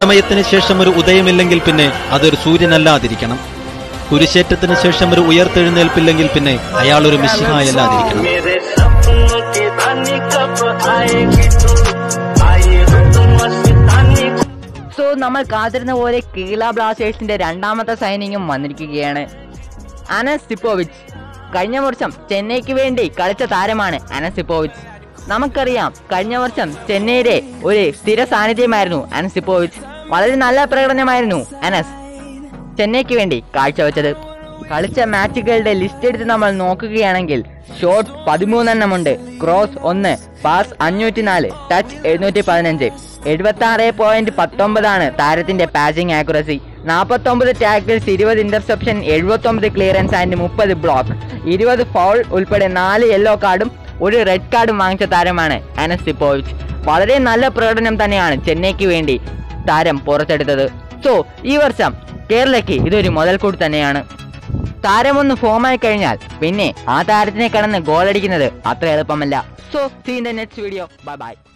സമയത്തിന് ശേഷം ഒരു ഉദയമില്ലെങ്കിൽ പിന്നെ അതൊരു സൂര്യനല്ലാതിരിക്കണം കുരിശേറ്റത്തിന് ശേഷം ഒരു ഉയർത്തെഴുന്നേൽപ്പില്ലെങ്കിൽ പിന്നെ അയാൾ ഒരു മിശിഹായല്ലാതിരിക്കണം मेरे सपनों की रानी कब आएगी तू आए हो तुम मस्तानी സോ നമ്മൾ കാത്തിരുന്ന പോലെ കേരള ബ്ലാസ്റ്റേഴ്സിന്റെ രണ്ടാമത്തെ സൈനിങ്ങും വന്നിരിക്കുകയാണ് അനസ് സിപ്പോവിച്ച് കഴിഞ്ഞ വർഷം ചെന്നൈക്ക് വേണ്ടി കളിച്ച താരമാണ് അനസ് സിപ്പോവിച്ച് നമുക്കറിയാം കഴിഞ്ഞ വർഷം ചെന്നൈയിലെ ഒരു സ്ഥിര സാന്നിധ്യമായിരുന്നു അനസ് സിപ്പോവിച്ച് വളരെ നല്ല പ്രകടനമായിരുന്നു അനസ് ചെന്നൈക്ക് വേണ്ടി കാഴ്ചവെച്ചത് കളിച്ച മാച്ചുകളുടെ ലിസ്റ്റ് എടുത്ത് നമ്മൾ നോക്കുകയാണെങ്കിൽ ഷോട്ട് പതിമൂന്നെണ്ണമുണ്ട് ക്രോസ് ഒന്ന് പാസ് അഞ്ഞൂറ്റി നാല് ടച്ച് എഴുന്നൂറ്റി പതിനഞ്ച് എഴുപത്തി ആറ് പോയിന്റ് പത്തൊമ്പതാണ് താരത്തിന്റെ പാസിംഗ് ആക്യുറസി നാൽപ്പത്തൊമ്പത് ടാക്കിൾസ് ഇരുപത് ഇന്റർസെപ്ഷൻ എഴുപത്തൊമ്പത് ക്ലിയറൻസ് ആൻഡ് മുപ്പത് ബ്ലോക്ക് ഇരുപത് ഫൗൾ ഉൾപ്പെടെ നാല് യെല്ലോ കാർഡും ഒരു റെഡ് കാർഡും വാങ്ങിച്ച താരമാണ് അനസ്റ്റിപ്പോവിച്ച് വളരെ നല്ല പ്രകടനം തന്നെയാണ് ചെന്നൈക്ക് വേണ്ടി താരം പുറത്തെടുത്തത് സോ ഈ വർഷം കേരളയ്ക്ക് ഇതൊരു മുതൽക്കൂട്ട് തന്നെയാണ് താരമൊന്ന് ഫോമായി കഴിഞ്ഞാൽ പിന്നെ ആ താരത്തിനെ കടന്ന് ഗോളടിക്കുന്നത് അത്ര എളുപ്പമല്ല so see in the next video bye by